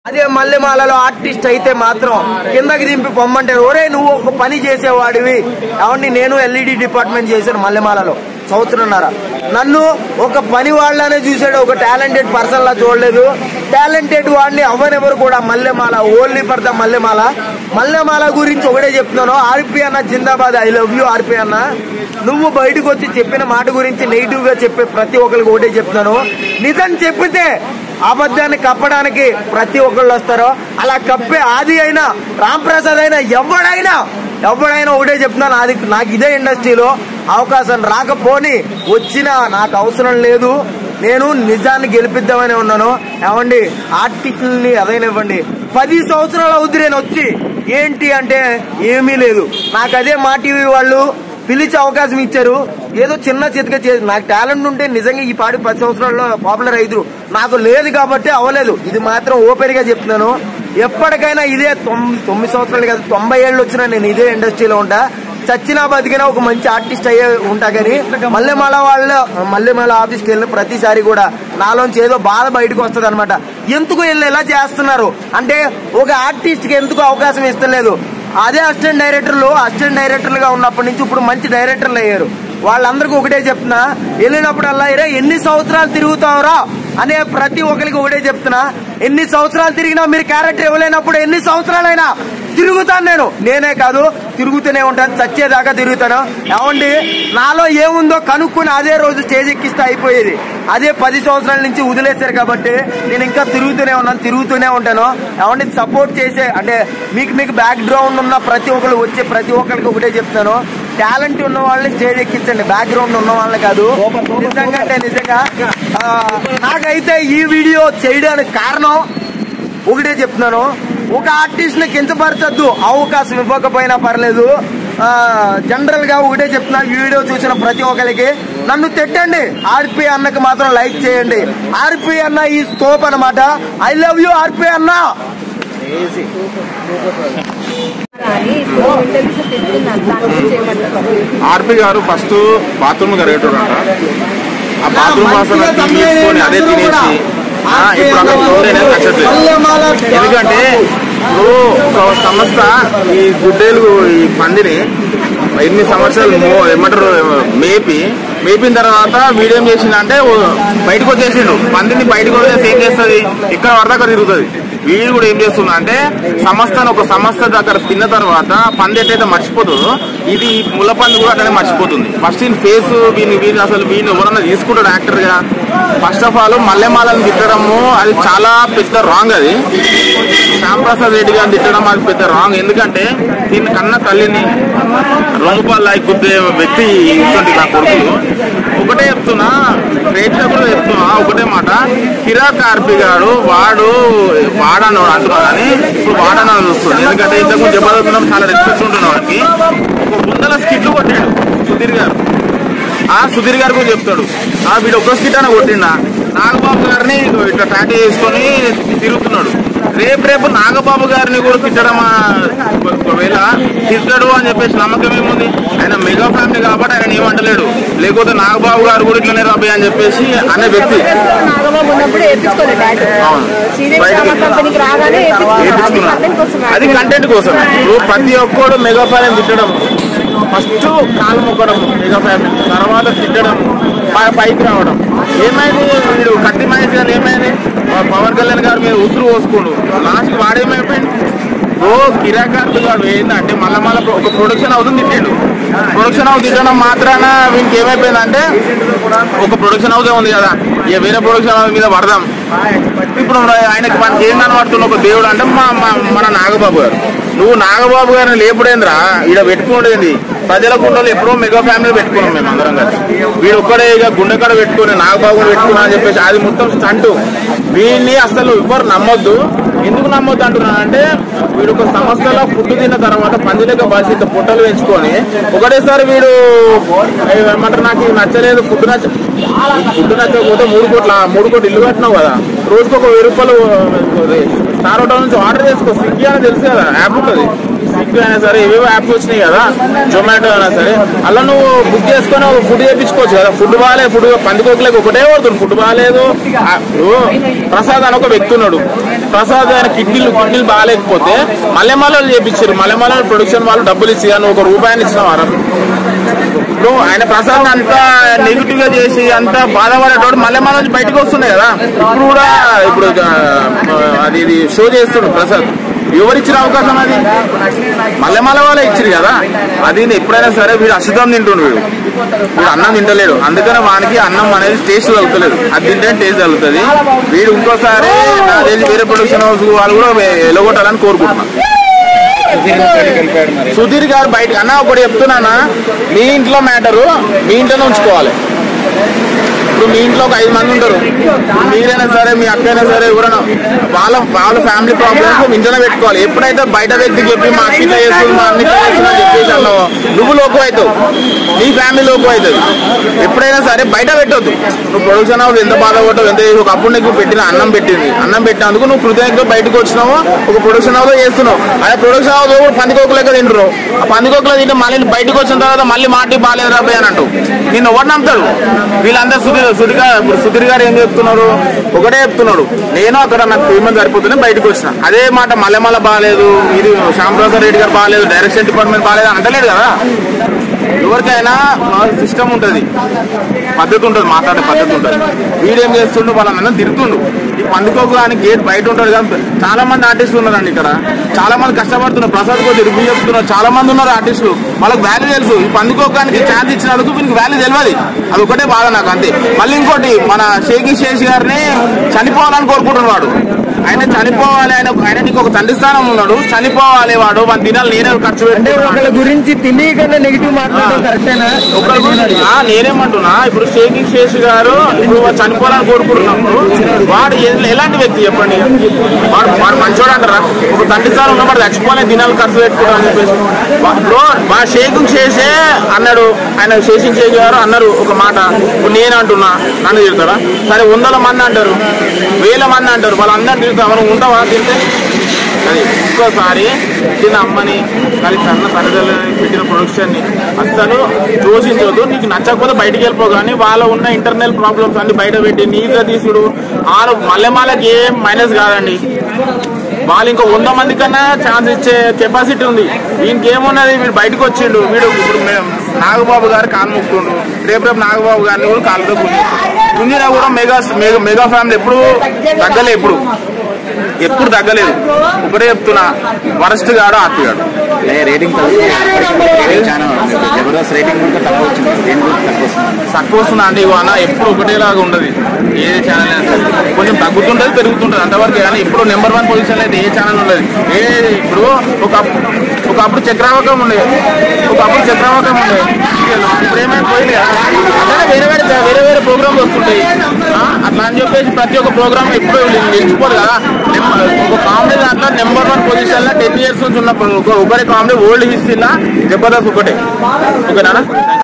అదే మల్లెమాలలో ఆర్టిస్ట్ అయితే మాత్రం కిందకి దింపి పొమ్మంటారు ఒరే నువ్వు ఒక పని చేసేవాడివి అవండి నేను ఎల్ఈడి డిపార్ట్మెంట్ చేశాను మల్లెమాలలో సంవత్సరంన్నర నన్ను ఒక పని వాళ్ళనే చూసాడు ఒక టాలెంటెడ్ పర్సన్ లా చూడలేదు టాలెంటెడ్ వాడిని అవ్వనెవరు కూడా Mallemala only for the Mallemala Mallemala గురించి ఒకటే చెప్తున్నాను ఆర్పి అన్న జిందాబాద్ ఐ లవ్ యూ ఆర్పి అన్న నువ్వు బయటకు వచ్చి చెప్పిన మాట గురించి నెగిటివ్ గా చెప్పే ప్రతి ఒక్కరికి ఒకటే చెప్తున్నాను నిజం చెప్పితే అబద్ధాన్ని కప్పడానికి ప్రతి ఒక్కళ్ళు వస్తారో అలా కప్పే ఆది అయినా రామ్ ప్రసాద్ అయినా ఎవడైనా ఎవడైనా ఒకటే చెప్తున్నాను అది నాకు ఇదే ఇండస్ట్రీలో అవకాశం రాకపోని వచ్చినా నాకు అవసరం లేదు నేను నిజాన్ని గెలిపిద్దామని ఉన్నాను ఏమండి ఆర్టిస్టుల్ని అదైనివ్వండి పది సంవత్సరాలు అవుద్ది నేను వచ్చి ఏంటి అంటే ఏమీ లేదు నాకు అదే మా టీవీ వాళ్ళు పిలిచి అవకాశం ఇచ్చారు ఏదో చిన్న చితక చేసి నాకు టాలెంట్ ఉంటే నిజంగా ఈ పాడి పది సంవత్సరాల్లో పాపులర్ అయ్యారు నాకు లేదు కాబట్టి అవ్వలేదు ఇది మాత్రం ఓపెన్ గా చెప్తున్నాను ఎప్పటికైనా ఇదే తొమ్మిది తొమ్మిది సంవత్సరాలు కాదు తొంభై ఏళ్ళు వచ్చినా నేను ఇదే ఇండస్ట్రీలో ఉంటా చచ్చినా బతికినా ఒక మంచి ఆర్టిస్ట్ అయ్యే ఉంటా కానీ మల్లెమాల వాళ్ళ మల్లెమాల ఆఫీస్కి వెళ్ళిన ప్రతిసారి కూడా నాలోంచి ఏదో బాధ బయటకు వస్తుంది అనమాట ఎందుకు వీళ్ళు ఎలా చేస్తున్నారు అంటే ఒక ఆర్టిస్ట్ కి ఎందుకు అవకాశం ఇస్తలేదు అదే అసిస్టెంట్ డైరెక్టర్లు అసిస్టెంట్ డైరెక్టర్లుగా ఉన్నప్పటి నుంచి ఇప్పుడు మంచి డైరెక్టర్లు అయ్యారు వాళ్ళందరికీ ఒకటే చెప్తున్నా వెళ్ళినప్పుడల్లా "ఇరే, ఎన్ని సంవత్సరాలు తిరుగుతావురా అనే ప్రతి ఒక్కరికి ఒకటే చెప్తున్నా ఎన్ని సంవత్సరాలు తిరిగినా మీరు క్యారెక్టర్ ఇవ్వలేనప్పుడు ఎన్ని సంవత్సరాలైనా తిరుగుతాను నేను నేనే కాదు తిరుగుతూనే ఉంటాను చచ్చేదాకా తిరుగుతాను ఏమండి నాలో ఏముందో కనుక్కుని అదే రోజు స్టేజ్ ఎక్కిస్తే అయిపోయేది అదే పది సంవత్సరాల నుంచి వదిలేశారు కాబట్టి నేను ఇంకా తిరుగుతూనే ఉన్నాను తిరుగుతూనే ఉంటాను ఏమండి సపోర్ట్ చేసే అంటే మీకు మీకు బ్యాక్ గ్రౌండ్ ఉన్న ప్రతి ఒక్కరు వచ్చే ప్రతి ఒక్కరికి ఒకటే చెప్తాను టాలెంట్ ఉన్న వాళ్ళని స్టేజ్ ఎక్కించండి బ్యాక్ గ్రౌండ్ ఉన్న వాళ్ళని కాదు నిజంగా అంటే నిజంగా ఆ, నాకైతే ఈ వీడియో చేయడానికి కారణం ఒకటే చెప్తున్నాను ఒక ఆర్టిస్ట్ ని కించపరచద్దు అవకాశం ఇవ్వకపోయినా పర్లేదు జనరల్ గా ఒకటే చెప్తున్నా ఈ వీడియో చూసిన ప్రతి ఒక్కరికి నన్ను తిట్టండి ఆర్పి అన్నకి మాత్రం లైక్ చేయండి ఆర్పి అన్న ఈ స్కోప్ అన్నమాట ఐ లవ్ యూ ఆర్పి అన్న అని ఇప్పుడు ఇంటర్వ్యూస్ తింటున్నాను దాని గురించి ఏమంటారు ఆర్పి గారు ఫస్ట్ బాత్రూమ్ కరిగేటోడంట ఆ బాత్రూమ్ వాసన తీసుకొని అదే తినేసి ఆ, ఇప్పుడు అక్కడ ఫ్లోర్ అనేది నచ్చట్లేదు ఎందుకంటే ఇప్పుడు ఒక సంస్థ ఈ గుడ్డేలు ఈ పందిని ఎన్ని సంవత్సరాలు మో- ఏమంటారు మేపి మేపిన తర్వాత వీడేం చేసిందంటే ఓ బయటకు వచ్చేసిండు పందిని బయటకు వచ్చేసి ఏం చేస్తుంది ఇక్కడ పడితే అక్కడ తిరుగుతుంది వీడు కూడా ఏం చేస్తున్నా అంటే సంస్థను ఒక సంస్థ దగ్గర తిన్న తర్వాత పంది ఎట్లయితే మర్చిపోతుందో ఇది ఈ ముళ్ళ పంది కూడా అట్లనే మర్చిపోతుంది ఫస్ట్ ఈయన ఫేస్ వీని వీని అసలు వీని ఎవరన్నా తీసుకుంటాడు యాక్టర్ గా ఫస్ట్ ఆఫ్ ఆల్ మల్లెమాలను తిట్టడము అది చాలా పెద్ద రాంగ్ అది శ్యామ్ ప్రసాద్ రెడ్డి గారిని తిట్టడం అది పెద్ద రాంగ్ ఎందుకంటే దీని కన్న తల్లిని రొంగుపాలు లాగి గుద్దే వ్యక్తి ఇస్తుంది నా కొడుకులు ఒకటే చెప్తున్నా ప్రేక్షకులు చెప్తున్నా ఒకటే మాట కిరాక్ ఆర్పి గారు వాడు వాడను అంటున్నా కానీ ఇప్పుడు వాడను అని వస్తుంది ఎందుకంటే ఇంతకు జబర్దస్తున్నాం చాలా రెస్పెక్ట్ ఉంటున్నాం వాడికి ఒక వందల స్కిట్లు కొట్టాడు సుధీర్ గారు ఆ సుధీర్ గారు కూడా చెప్తాడు ఆ వీడు ఒక్క స్కిట్ అని కొట్టిండా నాగబాబు గారిని ఇగో ఇట్లా టాటూ చేసుకొని తిరుగుతున్నాడు రేపు రేపు నాగబాబు గారిని కూడా తిట్టడం ఆ, ఒకవేళ తిట్టడు అని చెప్పేసి నమ్మకం ఏముంది ఆయన మెగా ఫ్యామిలీ కాబట్టి ఆయన ఏమంటలేడు లేకపోతే నాగబాబు గారు కూడా ఇట్లనే రాబోయే అని చెప్పేసి అనే వ్యక్తి నాగబాబు ఉన్నప్పుడు వేపించుకోలేదు డాడీ అవును. సీరియల్ బయటికి- డ్రామా కంపెనీకి రాగానే వేపించుకున్నా. కంటెంట్ కోసం అది కంటెంట్ కోసం ఇప్పుడు ప్రతి ఒక్కడు మెగా ఫ్యాన్ తిట్టడం ఫస్ట్ కాలు మొక్కడం మెగా ఫ్యామిలీ తర్వాత తిట్టడం పై- పైకి రావడం ఏమైంది వీడు కత్తి మహేష్ గారు ఏమైంది వా- పవన్ కళ్యాణ్ గారు మీద ఉసురు పోసుకుండు లాస్ట్ వాడేమైపోయింది ఓ కిరాకార్లు గారు ఏంటంటే మళ్ళా మళ్ళీ ఒక ప్రొడక్షన్ హౌస్ తిట్టిండు ప్రొడక్షన్ హౌస్ తిట్టడం మాత్రాన వీనికి ఏమైపోయిందంటే ఒక ప్రొడక్షన్ హౌస్ ఉంది కదా ఇక వేరే ప్రొడక్షన్ హౌస్ మీద పడదాం ఇప్పుడు ఆయనకి మనకి ఏం కనబడుతున్న ఒక దేవుడు అంటే మా మా- మన నాగబాబు గారు నువ్వు నాగబాబు గారిని లేపుడేంద్రా ఈడ పెట్టుకునేది ప్రజల గుండెలు ఎప్పుడో మెగా ఫ్యామిలీ పెట్టుకున్నాం మేము అందరం కలిసి వీడు ఒక్కడే ఇక గుండెకాడ పెట్టుకుని నాగబాబు పెట్టుకున్నా అని చెప్పేసి అది మొత్తం స్టంట్ వీడిని అసలు ఎవరు నమ్మొద్దు ఎందుకు నమ్మొద్దు అంటున్నానంటే వీడు ఒక సంస్థలో ఫుడ్ తిన్న తర్వాత పందిలేక బాసి ఇంత పుట్టలు పెంచుకొని ఒకటేసారి వీడు ఏమంటారు నాకు ఇది నచ్చలేదు ఫుడ్ నచ్చ ఫుడ్ నచ్చకపోతే మూడు కోట్ల మూడు కోట్లు ఇల్లు కట్టినావు కదా రోజుకు ఒక వెయ్యి రూపాయలు స్టార్ హోటల్ నుంచి ఆర్డర్ చేసుకో స్విగ్గీ అని తెలుసు కదా యాప్ ఉంటుంది ఫ్లిప్ అయినా సరే ఏవేవో యాప్స్ వచ్చినాయి కదా జొమాటో అయినా సరే అలా నువ్వు బుక్ చేసుకొని ఒక ఫుడ్ చేయించుకోవచ్చు కదా ఫుడ్ బాగాలేదు ఫుడ్ పందికోకలేక ఒకటే పడుతుంది ఫుడ్ బాగాలేదు ఆ, ఇప్పుడు ప్రసాద్ అని ఒక వ్యక్తి ఉన్నాడు ప్రసాద్ ఆయన కిడ్నీలు కిడ్నీలు బాగాలేకపోతే మల్లెమాలలో చేపించారు మల్లెమాల ప్రొడక్షన్ వాళ్ళు డబ్బులు ఇచ్చి కానీ ఒక రూపాయిని ఇచ్చిన వారం ఇప్పుడు ఆయన ప్రసాద్ అంతా నెగిటివ్ గా చేసి అంత బాధపడేటోడు మళ్ళీ మన నుంచి బయటకు వస్తున్నాయి కదా ఇప్పుడు కూడా ఇప్పుడు ఆ, అది ఇది షో చేస్తుండు ప్రసాద్ ఎవరు ఇచ్చిన అవకాశం అది మళ్ళీ మళ్ళీ వాళ్ళే ఇచ్చారు కదా అది ఎప్పుడైనా సరే వీడు అశుద్ధం తింటుండు వీడు వీడు అన్నం తింటలేడు అందుకనే వానికి అన్నం అనేది టేస్ట్ తగ్గుతలేదు అది తింటే టేస్ట్ తగ్గుతుంది వీడు ఇంకోసారి నాకు తెలిసి వేరే ప్రొడక్షన్ హౌస్ వాళ్ళు కూడా ఎలగొట్టాలని కోరుకుంటున్నాను సుధీర్ గారు బయట అన్న ఒకటి చెప్తున్నానా మీ ఇంట్లో మ్యాటరు మీ ఇంట్లోనే ఉంచుకోవాలి ఇప్పుడు మీ ఇంట్లో ఒక ఐదు మంది ఉంటారు మీరైనా సరే మీ అక్కైనా సరే ఎవరైనా వాళ్ళ వాళ్ళ ఫ్యామిలీ ప్రాబ్లమ్స్ ఇంట్లోనే పెట్టుకోవాలి ఎప్పుడైతే బయట వ్యక్తికి చెప్పి మా అక్క ఇట్లా చేస్తుంది మా అన్ని ఇట్లా చేస్తుంది అని చెప్పేసి అన్నావో నువ్వు లోకు అవుతావు నీ ఫ్యామిలీ లోకు అవుతుంది ఎప్పుడైనా సరే బయట పెట్టొద్దు నువ్వు ప్రొడక్షన్ హౌస్ ఎంత బాధపడతావు ఎంత చేసి ఒకప్పుడు నీకు పెట్టిన అన్నం పెట్టింది అన్నం పెట్టినందుకు నువ్వు కృతజ్ఞతతో బయటకు వచ్చినావు ఒక ప్రొడక్షన్ హౌస్ చేస్తున్నావు అదే ప్రొడక్షన్ హౌస్ కూడా పందికోకు లెక్క తింటున్నావు ఆ పందికోకులో తింటే మళ్ళీ బయటకు వచ్చిన తర్వాత మళ్ళీ మాటి బాగాలేదు రాబోయే అని అంటావు నిన్ను ఎవరు నమ్ముతాడు వీళ్ళందరూ సుధీర్ సుధీర్ గారు ఇప్పుడు సుధీర్ గారు ఏం చెప్తున్నారు ఒకటే చెప్తున్నాడు నేను అక్కడ నాకు పేమెంట్ సరిపోతుంది బయటకు వచ్చిన అదే మాట మల్లెమల్ల బాగాలేదు ఇది శ్యాంప్రసాద్ రెడ్డి గారు బాగాలేదు డైరెక్షన్ డిపార్ట్మెంట్ బాగాలేదు అంటలేదు కదా ఎవరికైనా సిస్టమ్ ఉంటుంది పద్ధతి ఉంటుంది మాట్లాడే పద్ధతి ఉంటుంది వీడేం చేస్తుండు వాళ్ళని తిరుగుతుండు ఈ పండుకోకు అని గేట్ బయట ఉంటాడు కానీ చాలా మంది ఆర్టిస్టులు ఉన్నారండి ఇక్కడ చాలా మంది కష్టపడుతున్నారు ప్రసాద్ కొద్ది రివ్యూ చెప్తున్నారు చాలా మంది ఉన్నారు ఆర్టిస్టులు వాళ్ళకి వాల్యూ తెలుసు ఈ పండుకోకానికి ఛాన్స్ ఇచ్చినందుకు వీనికి వాల్యూ తెలియదు అది ఒకటే బాధ నాకు అంతే మళ్ళీ ఇంకోటి మన షేకి శేష్ గారిని చనిపోవాలని కోరుకుంటున్నాడు ఆయన చనిపోవాలి ఆయన ఆయన నీకు ఒక తండ్రి స్థానం ఉన్నాడు చనిపోవాలి వాడు మన దినాలు నేనే ఖర్చు అంటే పెట్టి ఒకళ్ళ గురించి తెలియకుండా నెగిటివ్ మాట్లాడడం కరెక్టేనా ఒకరి గురించి- ఆ, నేనేమంటున్నా ఇప్పుడు షేకింగ్ శేష్ గారు ఇప్పుడు వాడు చనిపోవాలని కోరుకుంటున్నప్పుడు వాడు ఎ- ఎలాంటి వ్యక్తి చెప్పండి వాడు వాడు మంచోడు అంటారా ఒక తండ్రి స్థానం ఉన్న వాడు చచ్చిపోలే దినాలు ఖర్చు పెట్టుకుంటారు అని చెప్పేసి వా- ఇప్పుడు మా షేకింగ్ శేషే అన్నాడు ఆయన షేకింగ్ శేష్ గారు అన్నారు ఒక మాట ఇప్పుడు నేను అంటున్నా నన్ను తిడతారా సరే వందల మంది అంటారు వేల మంది అంటారు వాళ్ళందరినీ తిడతారు మనం ఉంటావా తింటే అది ఇంకోసారి తిన్న అమ్మని కానీ తన తల్లిదండ్రులని పెట్టిన ప్రొడక్షన్ ని అస్సలు దోషించవద్దు నీకు నచ్చకపోతే బయటికి వెళ్ళిపో కానీ వాళ్ళ ఉన్న ఇంటర్నల్ ప్రాబ్లమ్స్ అన్ని బయట పెట్టి నీట్గా తీసుడు వాళ్ళు మల్లెమాలకి ఏం మైనస్ కాదండి వాళ్ళు ఇంకో వంద మంది కన్నా ఛాన్స్ ఇచ్చే కెపాసిటీ ఉంది వీనికి ఏమున్నది వీడు బయటకు వచ్చిండు వీడు ఇప్పుడు మేము నాగబాబు గారు కాలు ముక్తుండు రేపు రేపు నాగబాబు గారిని కూడా కాలుతో గుంజేస్తాడు గుంజినా కూడా మెగా మెగా మెగా ఫ్యామిలీ ఎప్పుడు తగ్గలే ఎప్పుడు ఎప్పుడు తగ్గలేదు ఒకటే చెప్తున్నా వరస్ట్ గాడు హ్యాపీ గాడు రేటింగ్ చాలా జబర్దస్త్ రేటింగ్ కూడా తక్కువ వచ్చింది దేని గురించి తక్కువ వస్తుంది తక్కువ వస్తుందా అంటే ఇగో అన్న ఎప్పుడు ఒకటేలాగా ఉండదు ఏ ఛానల్ అయినా సరే కొంచెం తగ్గుతుంటది పెరుగుతుంటది అంతవరకు కానీ ఇప్పుడు నెంబర్ వన్ పొజిషన్ అయితే ఏ ఛానల్ ఉండదు ఏ ఇప్పుడు ఒక ఒకప్పుడు చక్రావకం ఉండేది ఒకప్పుడు చక్రావకం ఉండేది ఇప్పుడు ఏమైనా పోయింది కదా అట్లనే వేరే వేరే వేరే వేరే ప్రోగ్రామ్స్ వస్తుంటాయి ఆ, అట్లా అని చెప్పేసి ప్రతి ఒక్క ప్రోగ్రామ్ ఎప్పుడు నిలిచిపోదు కదా నెంబర్- ఒక కామెడీ దాంట్లో నెంబర్ వన్ పొజిషన్ లో టెన్ ఇయర్స్ నుంచి ఉన్న ఒక ఒకరి కామెడీ ఓల్డ్ హిస్టరీలా జబర్దస్త్ ఒకటే ఓకేనా